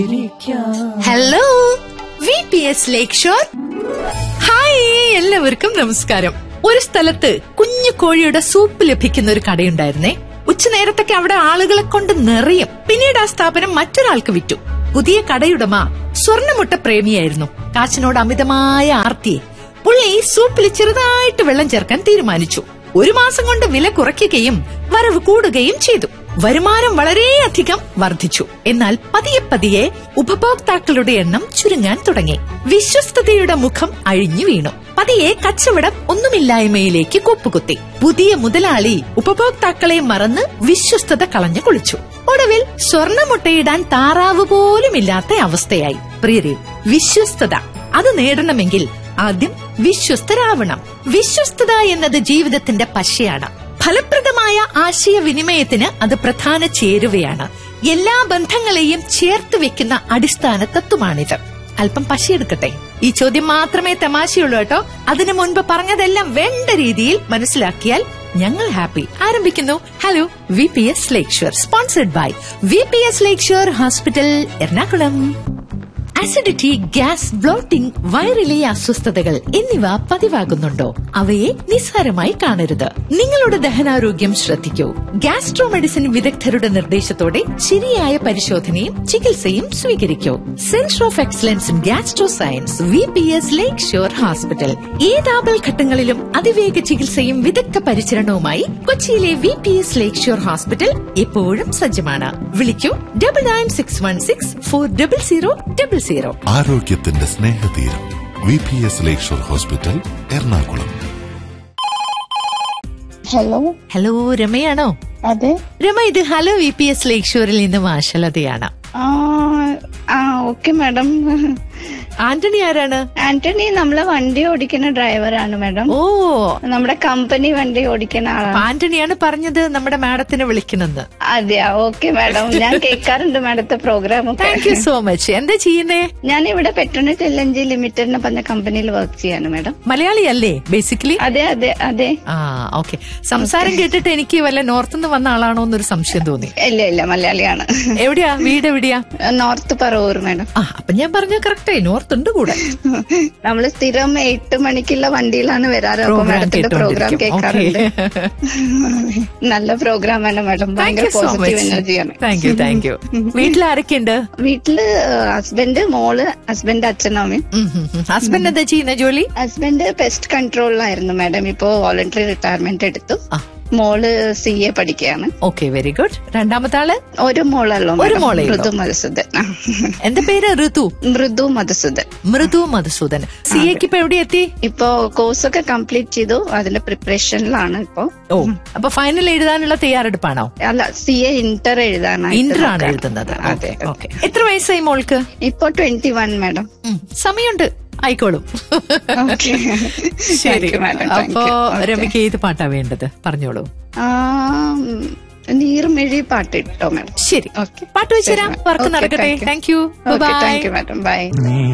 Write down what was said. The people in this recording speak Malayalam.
Hello V P S lake shore hi എല്ലാവർക്കും നമസ്കാരം ഒരു സ്ഥലത്ത് കുഞ്ഞു കോഴിയുടെ സൂപ്പ് ലഭിക്കുന്ന ഒരു കടയുണ്ടായിരുന്നേ ഉച്ചനേരത്തൊക്കെ അവിടെ ആളുകളെ കൊണ്ട് നിറയും പിന്നീട് ആ സ്ഥാപനം മറ്റൊരാൾക്ക് വിറ്റു പുതിയ കടയുടമ സ്വർണ്ണമുട്ട പ്രേമിയായിരുന്നു കാച്ചിനോട് അമിതമായ ആർത്തിയെ പുള്ളി സൂപ്പിൽ ചെറുതായിട്ട് വെള്ളം ചേർക്കാൻ തീരുമാനിച്ചു ഒരു മാസം കൊണ്ട് വില കുറയ്ക്കുകയും വരവ് കൂടുകയും ചെയ്തു വരുമാനം വളരെയധികം വർദ്ധിച്ചു എന്നാൽ പതിയെ പതിയെ ഉപഭോക്താക്കളുടെ എണ്ണം ചുരുങ്ങാൻ തുടങ്ങി വിശ്വസ്തതയുടെ മുഖം അഴിഞ്ഞു വീണു പതിയെ കച്ചവടം ഒന്നുമില്ലായ്മയിലേക്ക് കൊപ്പുകുത്തി പുതിയ മുതലാളി ഉപഭോക്താക്കളെ മറന്ന് വിശ്വസ്തത കളഞ്ഞു കുളിച്ചു ഒടുവിൽ സ്വർണ്ണമുട്ടയിടാൻ താറാവ് പോലുമില്ലാത്ത അവസ്ഥയായി പ്രിയരെ വിശ്വസ്തത അത് നേടണമെങ്കിൽ ആദ്യം വിശ്വസ്തരാവണം വിശ്വസ്തത എന്നത് ജീവിതത്തിന്റെ പശയാണ് ഫലപ്രദമായ ആശയവിനിമയത്തിന് അത് പ്രധാന ചേരുവയാണ് എല്ലാ ബന്ധങ്ങളെയും ചേർത്ത് വെക്കുന്ന അടിസ്ഥാന തത്വമാണിത് അല്പം പശയെടുക്കട്ടെ ഈ ചോദ്യം മാത്രമേ തമാശയുള്ളൂ കേട്ടോ അതിനു മുൻപ് പറഞ്ഞതെല്ലാം വേണ്ട രീതിയിൽ മനസ്സിലാക്കിയാൽ ഞങ്ങൾ ഹാപ്പി ആരംഭിക്കുന്നു hello V P S lake shore sponsored by V P S lake shore hospital Ernakulam acidity gas bloating വയറിലെ അസ്വസ്ഥതകൾ എന്നിവ പതിവാകുന്നുണ്ടോ അവയെ നിസ്സാരമായി കാണരുത് നിങ്ങളുടെ ദഹനാരോഗ്യം ശ്രദ്ധിക്കൂ ഗ്യാസ്ട്രോ മെഡിസിൻ വിദഗ്ധരുടെ നിർദ്ദേശത്തോടെ ശരിയായ പരിശോധനയും ചികിത്സയും സ്വീകരിക്കൂ centre of excellence in gastro science V P S lake shore hospital ഏത് ആപൽഘട്ടങ്ങളിലും അതിവേഗ ചികിത്സയും വിദഗ്ധ പരിചരണവുമായി കൊച്ചിയിലെ V P S lake shore hospital എപ്പോഴും സജ്ജമാണ് വിളിക്കൂ double nine six one six four double zero double zero ആരോഗ്യത്തിന്റെ സ്നേഹതീരം V P S lakeshore hospital Ernakulam hello hello രമയാണോ അതെ രമ ഇത് hello V P S lake ഷോറിൽ നിന്ന് മാഷലതയാണ് ആ ആ ഓക്കെ മാഡം ആന്റണി ആരാണ് ആന്റണി നമ്മളെ വണ്ടി ഓടിക്കുന്ന ഡ്രൈവറാണ് മാഡം ഓ നമ്മുടെ കമ്പനി വണ്ടി ഓടിക്കുന്ന അപ്പൊ ആളാണ് ആന്റണിയാണ് പറഞ്ഞത് നമ്മുടെ മാഡത്തിനെ വിളിക്കണമെന്ന് അതെയാ ഓക്കെ മാഡം ഞാൻ കേൾക്കാറുണ്ട് മാഡത്തെ പ്രോഗ്രാം ഒക്കെ താങ്ക് യു സോ മച്ച് എന്താ ചെയ്യുന്നേ ഞാൻ ഇവിടെ Petronet L N G limited എന്ന് പറഞ്ഞ കമ്പനിയിൽ വർക്ക് ചെയ്യാണ് മാഡം മലയാളി അല്ലേ ബേസിക്കലി അതെ അതെ അതെ ആ ഓക്കെ സംസാരം കേട്ടിട്ട് എനിക്ക് വല്ല നോർത്തുനിന്ന് വന്ന ആളാണോ എന്നൊരു സംശയം തോന്നി ഇല്ല ഇല്ല മലയാളിയാണ് എവിടെയാ വീട് എവിടെയാ നോർത്ത് പറവൂർ മാഡം ആ അപ്പൊ ഞാൻ പറഞ്ഞ കറക്റ്റായി നോർത്ത് ഉണ്ട് കൂടെ നമ്മള് സ്ഥിരം എട്ട് മണിക്കുള്ള വണ്ടിയിലാണ് വരാറ് അപ്പൊ പ്രോഗ്രാം മാഡത്തിന്റെ പ്രോഗ്രാം കേൾക്കാറുണ്ട് കേട്ടോണ്ടിരിക്കും നല്ല പ്രോഗ്രാം ആണ് മാഡം താങ്ക് ഭയങ്കര യു സോ പോസിറ്റീവ് മച്ച് എനർജിയാണ് താങ്ക് യു താങ്ക് യു വീട്ടിൽ ആരൊക്കെയുണ്ട് വീട്ടില് ഹസ്ബൻഡ് മോള് ഹസ്ബൻഡ് അച്ഛനമ്മയും ഹസ്ബൻഡ് എന്താ ചെയ്യുന്ന ജോലി ഹസ്ബൻഡ് പെസ്റ്റ് കൺട്രോളിലായിരുന്നു മാഡം ഇപ്പോ വോളണ്ടറി റിട്ടയർമെന്റ് എടുത്തു ആ. മോള് സി എ പഠിക്കുകയാണ് ഓക്കെ വെരി ഗുഡ് രണ്ടാമത്തെ ആള് ഒരു മോളല്ലോ ഒരു madam. മോളേ ഉള്ളൂ. മൃദു മധുസൂദൻ ആ. എന്റെ പേര് ഋതു മൃദു മധുസൂദൻ മൃദു മധുസൂദൻ സി എക്ക് ഇപ്പൊ എവിടെ എത്തി ഇപ്പോ കോഴ്സൊക്കെ കംപ്ലീറ്റ് ചെയ്തു അതിന്റെ പ്രിപ്പറേഷനിലാണ് ഇപ്പോ ഓ അപ്പൊ ഫൈനൽ എഴുതാനുള്ള തയ്യാറെടുപ്പാണോ അല്ല സി എ ഇന്റർ എഴുതാനായിട്ട് ഇന്റർ ആണ് നോക്കാം. എഴുതുന്നത് അതെ ഓക്കെ എത്ര വയസ്സായി മോൾക്ക് ഇപ്പൊ ട്വന്റി വൺ മാഡം ഉം, സമയമുണ്ട് ആയിക്കോളും ഓക്കെ ശരി അപ്പോ രമയ്ക്ക് ഏത് പാട്ടാ വേണ്ടത് പറഞ്ഞോളൂ നീർമിഴി പാട്ട് ഇട്ടോ മാഡം ശരി ഓക്കെ പാട്ട് വെച്ചുതരാം വർക്ക് നടക്കട്ടെ thank you okay bye thank you madam by